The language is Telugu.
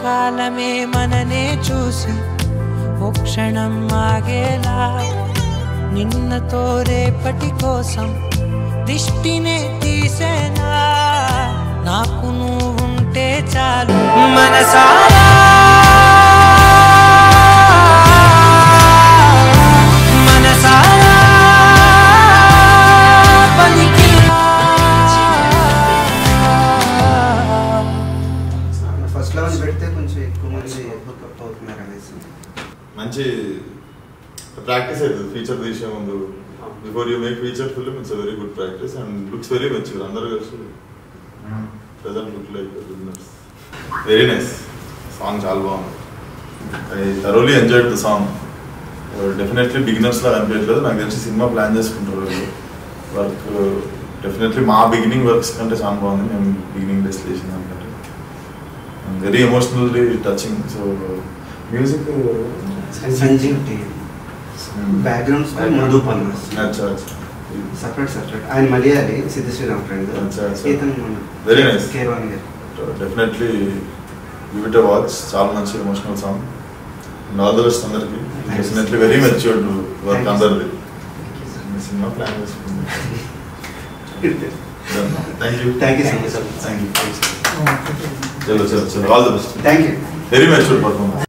కాలమే మననే చూసి ఓ క్షణం ఆగేలా నిన్నతో రేపటి కోసం దిష్టినే తీసేనా నాకు నువ్వుంటే చాలు మనసారా మనసారా పలికినా ఫస్ట్ లెవెల్ పెడితే కొంచెం ఎక్కువ మంది హుక్అప్ అవుతున్నారు అనేసి మంచి ప్రాక్టీస్ అవుతుంది ఫీచర్ తీసే ముందు before you make feature film it's very good practice and looks very mature అందరూ కలిసి present look like very nice song చాలా బాగుంది I thoroughly enjoyed the song definitely beginners లాగా అనిపించలేదు నాకు తెలిసి సినిమా ప్లాన్ చేసుకుంటారు వర్క్ డెఫినెట్లీ మా బిగినింగ్ వర్క్స్ కంటే చాలా బాగుంది మేము బిగినింగ్ డేస్ చేసిన దానికంటే very emotionally touching so music Sanjeev T background score Madhu పల్మస్ అచ్చా అచ్చా సపరేట్ సపరేట్ ఆయన మలయాళి సిద్ధ శ్రీరామ్ ఫ్రెండ్ అచ్చా, అచ్చా. ఇతను Very nice. కేరవాణి గారు డెఫినెట్లీ గివ్ ఇట్ వాచ్ చాలా మంచి emotional song and all the best అందరికి definitely very matured work Thank you, అందరిది సినిమా ప్లాన్ చేసుకుంది thank you thank you so much thank you చలో చలో చలో all the best thank you very matured performance